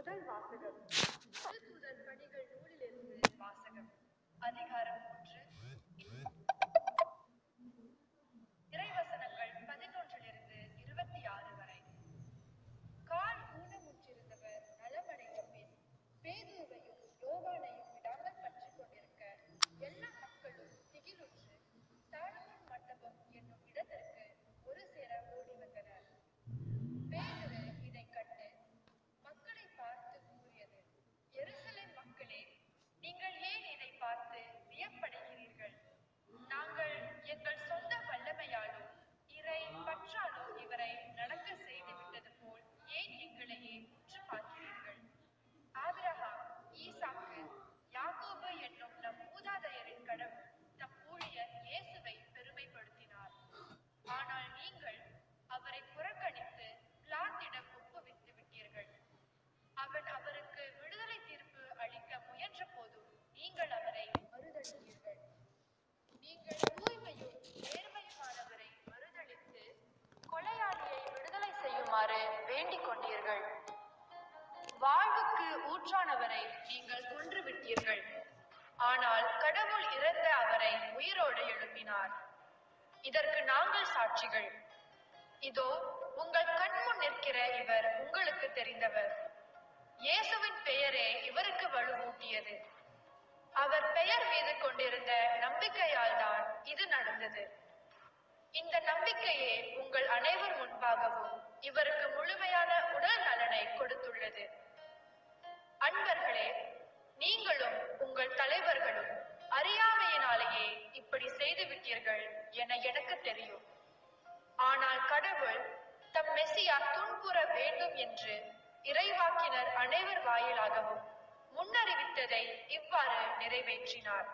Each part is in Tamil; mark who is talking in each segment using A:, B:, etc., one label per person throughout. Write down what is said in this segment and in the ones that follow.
A: முதல் வாசகம் திருத்துதர் பணிகள் நூலிலிருந்து வாசகம் அதிகாரம் மூன்று இறைவசனங்கள் பதினொன்றிலிருந்து இருபத்தி ஆறு வரை கால் ஊனமுற்றிருந்தவர் நலமடைந்த பின் பேதுருவையும் யோவானையும் விடாமல் பற்றிக் கொண்டிருக்க எல்லா மக்களும் திகிலுற்று சாலமோன் மண்டபம் என்னும் இடத்திற்கு ஒரு சேர ஓடி வந்தனர் பேதுரு இதைக் கண்டு மக்களை பார்த்து கூறியது எருசலேம் மக்களே நீங்கள் ஏன் இதை பார்த்து வியப்படைகிறீர்கள் நாங்கள் எங்கள் சொந்த வல்லமையாலோ இறை பற்றாலோ இவரை நடக்க செய்து விட்டது போல் ஏன் எங்களையே உற்று பார்க்கிறீர்கள் ஆபிரகாம் ஈசாக்கு யாக்கோபு என்னும் நம் மூதாதையரின் கடவுள் தம் ஊழியர் இயேசுவை பெருமைப்படுத்தினார் ஆனால் நீங்கள் அவரை புறக்கணித்து பிளாத்திடம் ஒப்புவித்து விட்டீர்கள் அவன் அவருக்கு விடுதலை தீர்ப்பு அளிக்க முயன்ற போதும் நீங்கள் அவரை மறுதளித்தீர்கள் நீங்கள் தூய்மையும் நேர்மையுமானவரை மறுதளித்து கொலையாளியை விடுதலை செய்யுமாறு வேண்டிக் கொண்டீர்கள் வாழ்வுக்கு ஊற்றானவரை நீங்கள் கொன்று விட்டீர்கள் ஆனால் கடவுள் இறந்த அவரை உயிரோடு எழுப்பினார் இதற்கு நாங்கள் சாட்சிகள் இதோ உங்கள் கண்முன் நிற்கிற இவர் உங்களுக்கு தெரிந்தவர் இயேசுவின் பெயரே இவருக்கு வலுவூட்டியது அவர் பெயர் மீது கொண்டிருந்த நம்பிக்கையால் தான் இது நடந்தது இந்த நம்பிக்கையே உங்கள் அனைவர் முன்பாகவும் இவருக்கு முழுமையான உடல் நலனை கொடுத்துள்ளது அன்பர்களே நீங்களும் உங்கள் தலைவர்களும் அறியாமையினாலேயே இப்படி செய்து விட்டீர்கள் என எனக்கு தெரியும் ஆனால் கடவுள் தம் மெசியா துன்புற வேண்டும் என்று இறைவாக்கினர் அனைவர் வாயிலாகவும் முன்னறிவித்ததை இவ்வாறு நிறைவேற்றினார்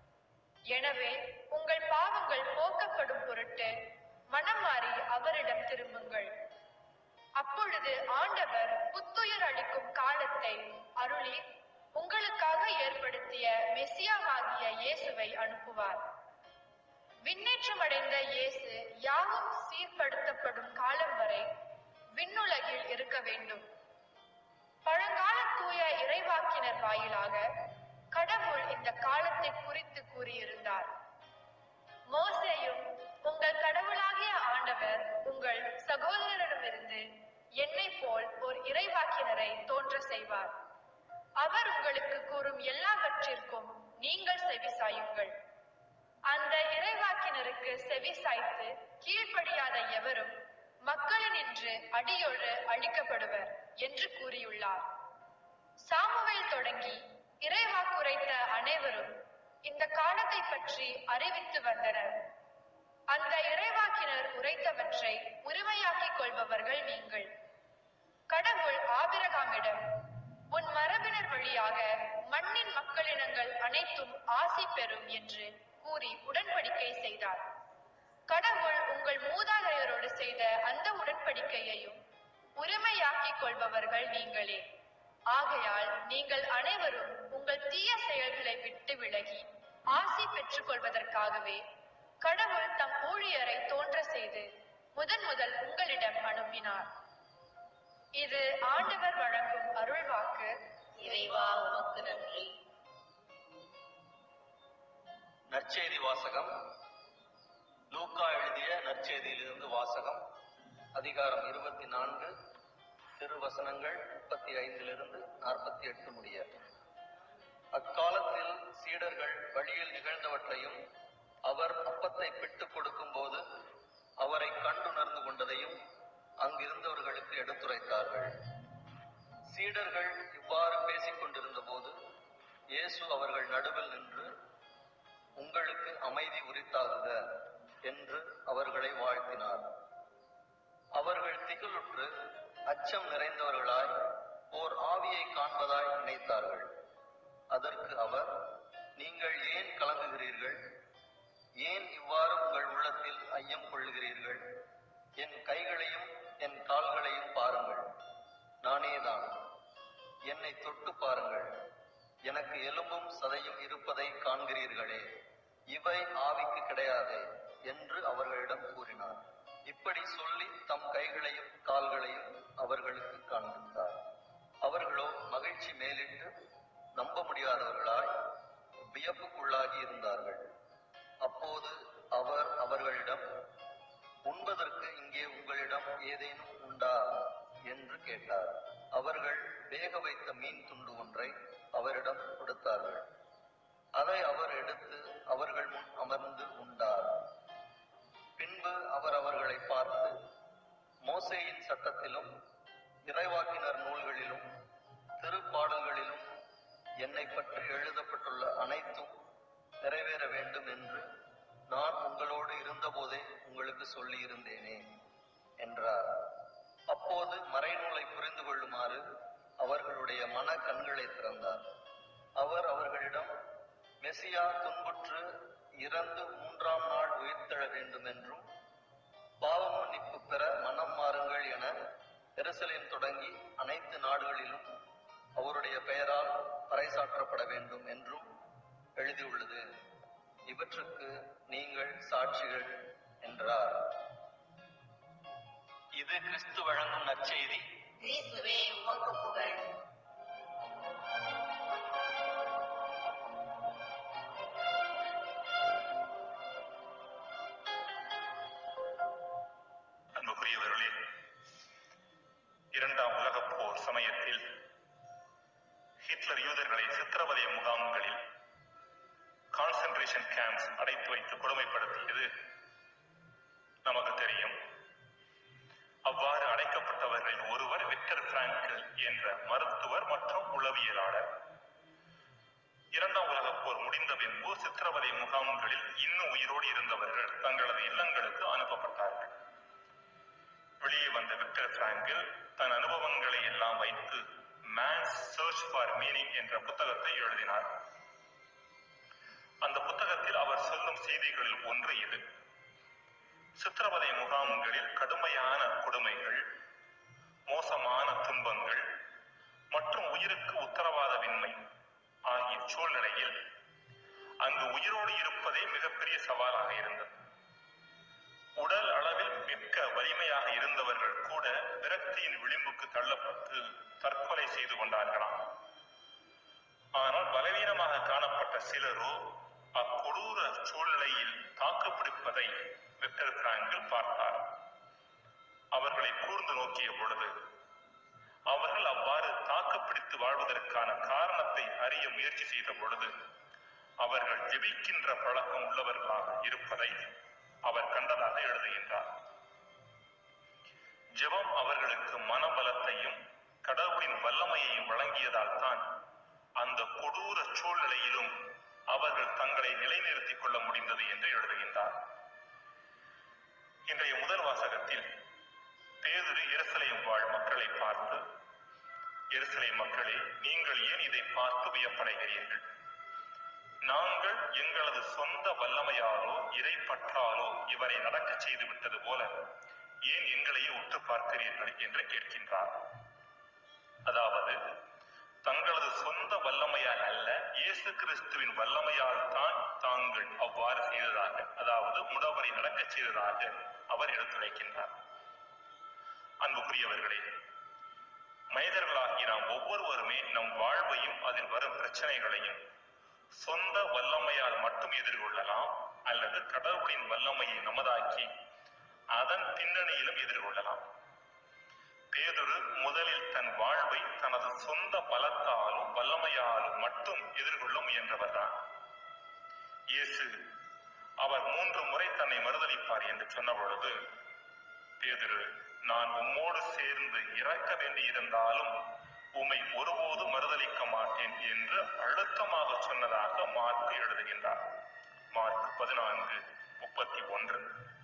A: எனவே உங்கள் பாவங்கள் போக்கப்படும் பொருட்டு மனம் மாறி அவரிடம் திரும்புங்கள் அப்பொழுது ஆண்டவர் புத்துயிர் அளிக்கும் காலத்தை அருளி உங்களுக்காக ஏற்படுத்திய மெசியாவாகிய இயேசுவை அனுப்புவார் விண்ணேற்றமடைந்த இயேசு யாவும் சீர்படுத்தப்படும் காலம் வரை விண்ணுலகில் இருக்க வேண்டும் பழங்கால தூய இறைவாக்கினர் வாயிலாக கடவுள் இந்த காலத்தை குறித்து கூறியிருந்தார் மோசேயும் உங்கள் கடவுளாகிய ஆண்டவர் உங்கள் சகோதரரிடமிருந்து என்னை போல் ஒரு இறைவாக்கினரை தோன்ற செய்வார் அவர் உங்களுக்கு கூறும் எல்லாவற்றிற்கும் நீங்கள் செவி சாயுங்கள் அந்த இறைவாக்கினருக்கு செவி சாய்த்து கீழ்ப்படியாத எவரும் மக்களினின்று அடியோடு அழிக்கப்படுவர் என்று கூறியுள்ளார் சாமுவேல் தொடங்கி இறைவாக்குரைத்த அனைவரும் இந்த காலத்தை பற்றி அறிவித்து வந்தனர் அந்த இறைவாக்கினர் உரைத்தவற்றை உரிமையாக்கிக் கொள்பவர்கள் நீங்கள் கடவுள் ஆபிரகாமிடம் உன் மரபினர் வழியாக மண்ணின் மக்களினங்கள் அனைத்தும் ஆசி பெறும் என்று கூறி உடன்படிக்கை செய்தார் கடவுள் உங்கள் மூதாதையரோடு செய்த அந்த உடன்படிக்கையையும் உரிமையாக்கிக் கொள்பவர்கள் நீங்களே ஆகையால் நீங்கள் அனைவரும் உங்கள் தீய செயல்களை விட்டு விலகி ஆசி பெற்றுக் கொள்வதற்காகவே கடவுள் தம் ஊழியரை தோன்ற செய்து முதன் முதல் உங்களிடம் அனுப்பினார் இது ஆண்டவர் வழங்கும் அருள்வாக்கு
B: இறைவா உமக்கு நன்றி
C: நற்செய்தி வாசகம் லூக்கா எழுதிய நற்செய்தியிலிருந்து வாசகம் அதிகாரம் இருபத்தி நான்கு திருவசனங்கள் முப்பத்தி ஐந்திலிருந்து நாற்பத்தி எட்டு முடிய அக்காலத்தில் சீடர்கள் வழியில் நிகழ்ந்தவற்றையும் அவர் அப்பத்தை பிட்டுக் கொடுக்கும் போது அவரை கண்டுணர்ந்து கொண்டதையும் அங்கிருந்தவர்களுக்கு எடுத்துரைத்தார்கள் சீடர்கள் இவ்வாறு பேசிக் கொண்டிருந்த போது இயேசு அவர்கள் நடுவில் நின்று உங்களுக்கு அமைதி உரித்தாகுக என்று அவர்களை வாழ்த்தினார் அவர்கள் திகிலுற்று அச்சம் நிறைந்தவர்களாய் ஓர் ஆவியை காண்பதாய் நினைத்தார்கள் அதற்கு அவர் நீங்கள் ஏன் கலங்குகிறீர்கள் ஏன் இவ்வாறு உங்கள் உள்ளத்தில் ஐயம் கொள்ளுகிறீர்கள் என் கைகளையும் என் கால்களையும் பாருங்கள் நானேதான் என்னை தொட்டு பாருங்கள் எனக்கு எலும்பும் சதையும் இருப்பதை காண்கிறீர்களே இவை ஆவிக்கு கிடையாதே என்று அவர்களிடம் கூறினார் இப்படி சொல்லி தம் கைகளையும் கால்களையும் அவர்களுக்கு காண்பித்தார் அவர்களோ முடியாதவர்களாய் வியப்புக்குள்ளாகி இருந்தார்கள் அப்போது அவர் அவர்களிடம் உண்பதற்கு இங்கே உங்களிடம் ஏதேனும் உண்டா என்று கேட்டார் அவர்கள் வேக வைத்த மீன் துண்டு ஒன்றை அவரிடம் கொடுத்தார்கள் அதை அவர் எடுத்து அவர்கள் முன் அமர்ந்து உண்டார் பின்பு அவர் அவர்களை பார்த்து மோசேயின் சட்டத்திலும் இறைவாக்கினர் நூல்களிலும் திருப்பாடல்களிலும் என்னை பற்றி எழுதப்பட்டுள்ள அனைத்தும் நிறைவேற வேண்டும் என்று நான் உங்களோடு இருந்தபோதே உங்களுக்கு சொல்லி இருந்தேனே என்றார் அப்போது மறைநூலை புரிந்து கொள்ளுமாறு அவர்களுடைய மன கண்களை திறந்தார் அவர் அவர்களிடம் மெசியா துன்புற்று இறந்து மூன்றாம் நாள் உயிர்த்தெழ வேண்டும் என்றும் பாவ மன்னிப்பு பெற மனம் மாறுங்கள் என எருசலேம் தொடங்கி அனைத்து நாடுகளிலும் அவருடைய பெயரால் பறைசாற்றப்பட வேண்டும் என்றும் எழுதியுள்ளது இவற்றுக்கு நீங்கள் சாட்சிகள் என்றார் இது கிறிஸ்து வழங்கும் நற்செய்தி
B: கிறிஸ்துவே உமக்கு புகழ்
D: அன்புக்குரியவர்களே இரண்டாம் உலகப் போர் சமயத்தில் ஹிட்லர் யூதர்களை சித்திரவதை முகாம்களில் கான்சென்ட்ரேஷன் கேம்ப்ஸ் அடைத்து வைத்து கொடுமைப்படுத்தியது நமக்கு தெரியும் அவ்வாறு அடைக்கப்பட்டவர்களில் ஒருவர் விக்டர் பிராங்கல் என்ற மருத்துவர் மற்றும் உளவியலாளர் இரண்டாம் உலகப் போர் முடிந்த பின்பு சித்திரவதை முகாம்களில் இன்னும் உயிரோடு இருந்தவர்கள் தங்களது இல்லங்களுக்கு அனுப்பப்பட்டார்கள் வெளியே வந்த விக்டர் பிராங்கில் தன் அனுபவங்களை எல்லாம் வைத்து மேன்ஸ் சர்ச் ஃபார் மீனிங் என்ற புத்தகத்தை எழுதினார் அந்த புத்தகத்தில் அவர் சொல்லும் செய்திகளில் ஒன்று இது சித்திரவதை முகாம்களில் கடுமையான கொடுமைகள் மோசமான துன்பங்கள் மற்றும் உயிருக்கு உத்தரவாதமின்மை ஆகிய சூழ்நிலையில் அங்கு உயிரோடு இருப்பதே மிகப்பெரிய சவாலாக இருந்தது உடல் அளவில் மிக்க வலிமையாக இருந்தவர்கள் கூட விரக்தியின் விளிம்புக்கு தள்ளப்பட்டு தற்கொலை செய்து கொண்டார்களாம் ஆனால் பலவீனமாக காணப்பட்ட சிலரோ அக்கொடூர சூழ்நிலையில் தாக்குப்பிடிப்பதை விக்டர் பிராங்கில் பார்த்தார் அவர்களை கூர்ந்து நோக்கிய பொழுது அவர்கள் அவ்வாறு தாக்குப்பிடித்து வாழ்வதற்கான காரணத்தை அறிய முயற்சி செய்த பொழுது அவர்கள் ஜெபிக்கின்ற பழக்கம் உள்ளவர்களாக இருப்பதை அவர் கண்டதாக எழுதுகின்றார் ஜெபம் அவர்களுக்கு மனபலத்தையும் கடவுளின் வல்லமையையும் வழங்கியதால் தான் அந்த கொடூர சூழ்நிலையிலும் அவர்கள் தங்களை நிலைநிறுத்திக் கொள்ள முடிந்தது என்று எழுதுகின்றார் இன்றைய முதல் வாசகத்தில் பேதுரு எருசலேம் வாழ் மக்களை பார்த்து எருசலேம் மக்களே நீங்கள் ஏன் இதை பார்த்து வியப்படைகிறீர்கள் நாங்கள் எங்களது சொந்த வல்லமையாலோ இறைப்பற்றாலோ இவரை நடக்கச் செய்து விட்டது போல ஏன் எங்களையே உற்று பார்க்கிறீர்கள் என்று கேட்கின்றார் அதாவது தங்களது சொந்த வல்லமையால் அல்ல இயேசு கிறிஸ்துவின் வல்லமையால் தான் தாங்கள் அவ்வாறு செய்ததாக அதாவது முடவரை நடக்கச் செய்ததாக அவர் எடுத்துரைக்கின்றார் அன்புக்குரியவர்களே மனிதர்களாகி நாம் ஒவ்வொருவருமே நம் வாழ்வையும் அதில் வரும் பிரச்சனைகளையும் சொந்த வல்லமையால் மட்டும் எதிர்கொள்ளலாம் அல்லது கடவுளின் வல்லமையை நமதாக்கி அதன் பின்னணியிலும் எதிர்கொள்ளலாம் பேதுரு முதலில் தன் வாழ்வை தனது சொந்த பலத்தாலும் வல்லமையாலும் மட்டும் எதிர்கொள்ள முயன்றவர்தான் இயேசு அவர் மூன்று முறை தன்னை மறுதளிப்பார் என்று சொன்ன பொழுது பேதுரு நான் உம்மோடு சேர்ந்து இறக்க வேண்டியிருந்தாலும் உம்மை ஒருபோது மறுதளிக்க மாட்டேன் என்று அழுத்தமாக சொன்னதாக மார்க் எழுதுகின்றார் மார்க் பதினான்கு முப்பத்தி ஒன்று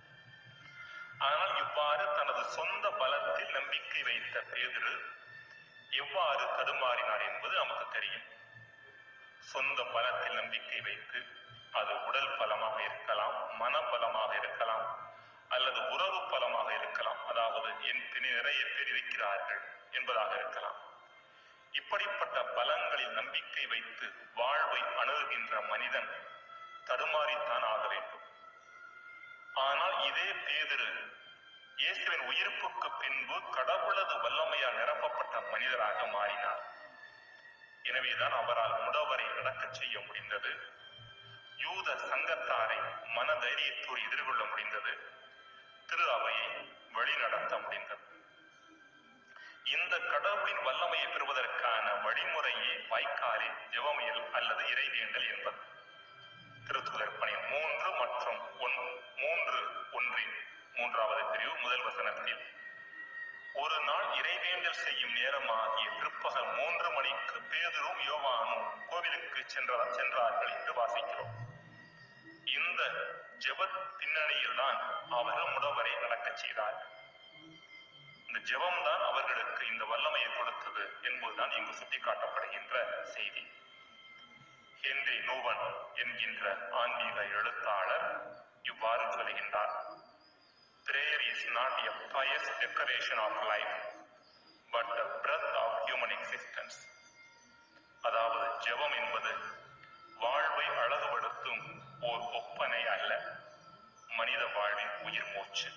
D: ஆனால் இவ்வாறு தனது சொந்த பலத்தில் நம்பிக்கை வைத்த பேதுரு எவ்வாறு தடுமாறினார் என்பது நமக்கு தெரியும் சொந்த பலத்தில் நம்பிக்கை வைத்து அது உடல் பலமாக இருக்கலாம் மனபலமாக இருக்கலாம் அல்லது உறவு பலமாக இருக்கலாம் அதாவது என் பின் நிறைய பேர் இருக்கிறார்கள் என்பதாக இருக்கலாம் இப்படிப்பட்ட பலங்களில் நம்பிக்கை வைத்து வாழ்வை அணுகுகின்ற மனிதன் தடுமாறித்தான் ஆக வேண்டும் ஆனால் இதே பேதிரு இயேசுவின் உயிர்ப்புக்கு பின்பு கடவுளது வல்லமையால் நிரப்பப்பட்ட மனிதராக மாறினார் எனவேதான் அவரால் முடவரை நடக்கச் செய்ய முடிந்தது யூத சங்கத்தாரை மனதைரியத்தோடு எதிர்கொள்ள முடிந்தது திரு அவையை வழிநடத்த முடிந்தது இந்த கடவுளின் வல்லமையை பெறுவதற்கான வழிமுறையே வாய்க்காலில் ஜெபமியல் அல்லது இறைவேண்டல் என்பது திருத்துதர் பணி மூன்று மற்றும் ஒன் மூன்று ஒன்றின் மூன்றாவது பிரிவு முதல் வசனத்தில் ஒரு நாள் இறைவேண்டல் செய்யும் நேரமாகிய பிற்பகல் மூன்று மணிக்கு பேதுரும் யோவானும் கோவிலுக்கு சென்ற சென்றார்கள் என்று வாசிக்கிறோம் இந்த ஜெப பின்னணியில் தான் அவர்கள் முடவரை நடக்கச் செய்தார்கள் இந்த ஜெபம் தான் அவர்களுக்கு இந்த வல்லமையை கொடுத்தது என்பதுதான் இங்கு சுட்டிக்காட்டப்படுகின்ற செய்தி ஹென்றி நூவன் என்கின்ற ஆன்மீக எழுத்தாளர் இவ்வாறு சொல்கின்றார் prayer is not a pious decoration of life but the breath of human existence அதாவது ஜெபம் என்பது வாழ்வை அழகுபடுத்தும் ஓர் ஒப்பனை அல்ல மனித வாழ்வின் உயிர் மூச்சு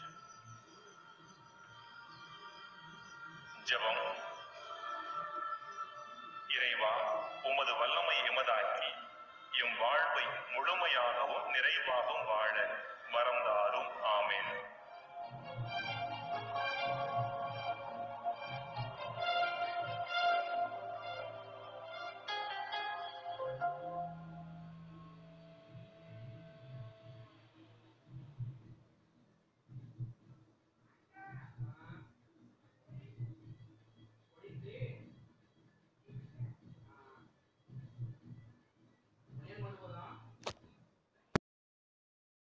D: ஜெபம் இறைவா உமது வல்லமை எமதாக்கி எம் வாழ்வை முழுமையாகவும் நிறைவாகவும் வாழ வரம் தாரும் ஆமென்